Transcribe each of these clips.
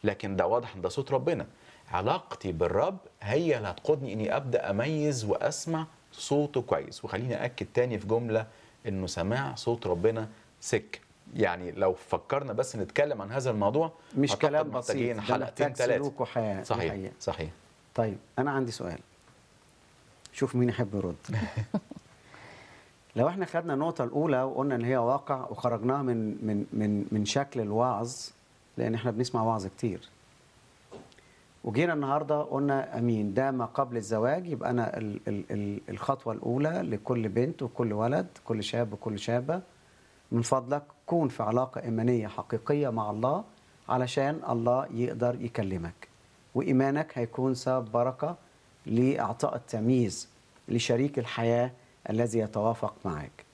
لكن ده واضح ان ده صوت ربنا علاقتي بالرب هي اللي هتقودني اني ابدا اميز واسمع صوته كويس وخليني اكد تاني في جمله انه سماع صوت ربنا سك يعني لو فكرنا بس نتكلم عن هذا الموضوع مش أعتقد كلام محتاجين بسيط ده حلقتين محتاج ثلاثه سلوك وحياه دي صحيح حقيقة. صحيح طيب انا عندي سؤال شوف مين يحب يرد لو احنا خدنا النقطة الأولى وقلنا إن هي واقع وخرجناها من من من من شكل الوعظ لأن احنا بنسمع وعظ كتير. وجينا النهارده قلنا أمين ده ما قبل الزواج يبقى أنا ال ال ال الخطوة الأولى لكل بنت وكل ولد كل شاب وكل شابة من فضلك كون في علاقة إيمانية حقيقية مع الله علشان الله يقدر يكلمك وإيمانك هيكون سبب بركة لإعطاء التمييز لشريك الحياة الذي يتوافق معك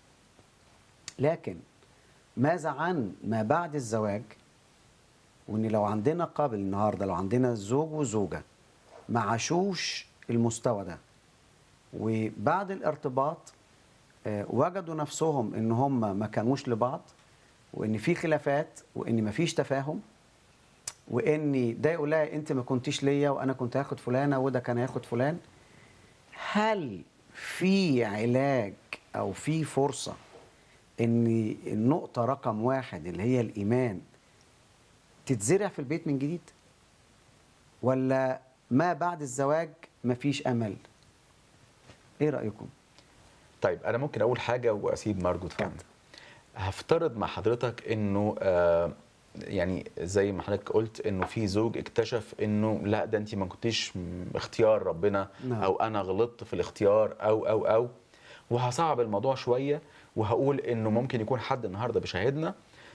لكن ماذا عن ما بعد الزواج وان لو عندنا قبل النهارده لو عندنا زوج وزوجه ما عاشوش المستوى ده وبعد الارتباط آه، وجدوا نفسهم ان هم ما كانوش لبعض وان في خلافات وان ما فيش تفاهم وان ده يقول لها انت ما كنتيش ليا وانا كنت هاخد فلانه وده كان هياخد فلان هل في علاج او في فرصه ان النقطه رقم واحد اللي هي الايمان تتزرع في البيت من جديد ولا ما بعد الزواج مفيش امل ايه رايكم طيب انا ممكن اقول حاجه واسيب مارجو تكمل هفترض مع حضرتك انه آه يعني زي ما حضرتك قلت انه في زوج اكتشف انه لا ده انت ما كنتيش م- اختيار ربنا نعم. او انا غلطت في الاختيار او او او وهصعب الموضوع شويه وهقول انه ممكن يكون حد النهارده بيشاهدنا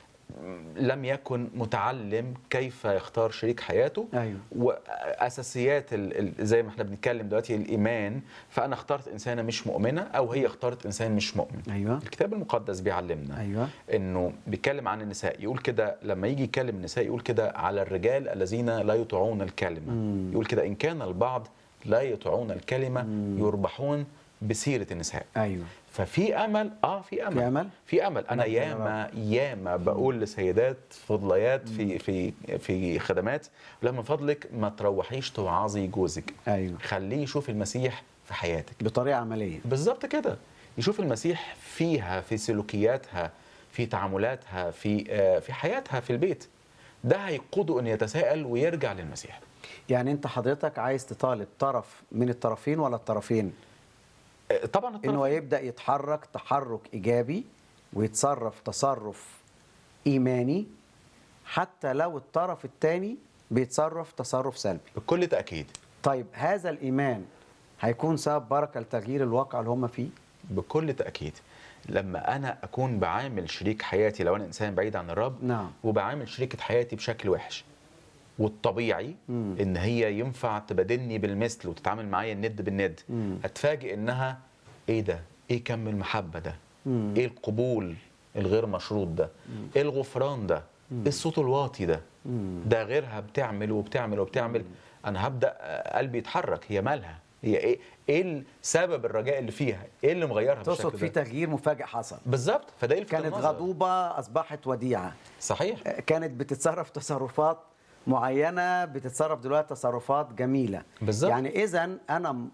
لم يكن متعلم كيف يختار شريك حياته أيوه. واساسيات ال- ال- زي ما احنا بنتكلم دلوقتي الايمان فانا اخترت انسانه مش مؤمنه او هي اختارت انسان مش مؤمن ايوه الكتاب المقدس بيعلمنا ايوه انه بيتكلم عن النساء يقول كده لما يجي يتكلم النساء يقول كده على الرجال الذين لا يطيعون الكلمه مم. يقول كده ان كان البعض لا يطيعون الكلمه مم. يربحون بسيره النساء ايوه ففي امل اه في امل في امل في امل انا نعم، يا ياما ياما بقول لسيدات فضليات في في في خدمات لا من فضلك ما تروحيش توعظي جوزك ايوه خليه يشوف المسيح في حياتك بطريقه عمليه بالظبط كده يشوف المسيح فيها في سلوكياتها في تعاملاتها في آه، في حياتها في البيت ده هيقوده ان يتساءل ويرجع للمسيح يعني انت حضرتك عايز تطالب طرف من الطرفين ولا الطرفين آه، طبعا ان الطرف هو يبدا يتحرك تحرك ايجابي ويتصرف تصرف ايماني حتى لو الطرف الثاني بيتصرف تصرف سلبي بكل تاكيد طيب هذا الايمان هيكون سبب بركه لتغيير الواقع اللي هم فيه بكل تاكيد لما انا اكون بعامل شريك حياتي لو انا انسان بعيد عن الرب نعم وبعامل شريكة حياتي بشكل وحش والطبيعي مم. ان هي ينفع تبادلني بالمثل وتتعامل معايا الند بالند مم. اتفاجئ انها ايه ده ايه كم المحبه ده مم. ايه القبول الغير مشروط ده ايه الغفران ده ايه الصوت الواطي ده مم. ده غيرها بتعمل وبتعمل وبتعمل انا هبدا آه، قلبي يتحرك هي مالها هي ايه ايه السبب الرجاء اللي فيها ايه اللي مغيرها تقصد بالشكل في ده تغيير مفاجئ حصل بالظبط فده يلفت كانت النظر. غضوبه اصبحت وديعه صحيح كانت بتتصرف تصرفات معينه بتتصرف دلوقتي تصرفات جميله بالظبط. يعني اذا انا م-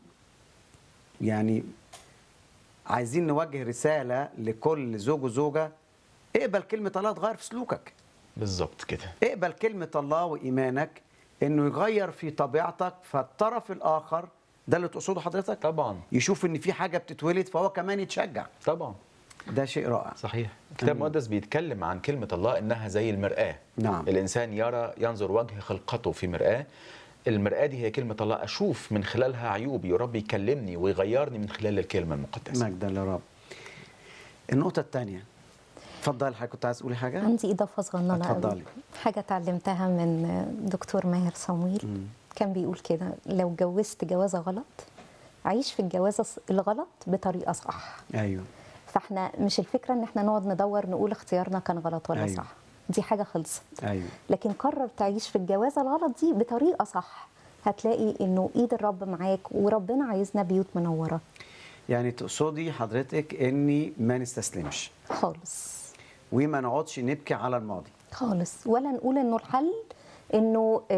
يعني عايزين نوجه رساله لكل زوج وزوجه اقبل كلمه الله تغير في سلوكك بالظبط كده اقبل كلمه الله وايمانك انه يغير في طبيعتك فالطرف الاخر ده اللي تقصده حضرتك طبعا يشوف ان في حاجه بتتولد فهو كمان يتشجع طبعا ده شيء رائع صحيح الكتاب أمين. المقدس بيتكلم عن كلمة الله إنها زي المرآة نعم. الإنسان يرى ينظر وجه خلقته في مرآة المرآة دي هي كلمة الله أشوف من خلالها عيوبي ورب يكلمني ويغيرني من خلال الكلمة المقدسة مجدا للرب النقطه الثانيه اتفضل حضرتك كنت عايز تقولي حاجه عندي إضافة صغننة قوي. اتفضلي. حاجة اتعلمتها من دكتور ماهر صمويل مم. كان بيقول كده لو جوزت جوازة غلط عيش في الجوازة الغلط بطريقة صح ايوه فاحنا مش الفكرة ان احنا نقعد ندور نقول اختيارنا كان غلط ولا أيوة. صح دي حاجة خلصت ايوه لكن قرر تعيش في الجوازة الغلط دي بطريقة صح هتلاقي انه ايد الرب معاك وربنا عايزنا بيوت منورة يعني تقصدي حضرتك اني ما نستسلمش خالص وما نقعدش نبكي على الماضي خالص ولا نقول انه الحل انه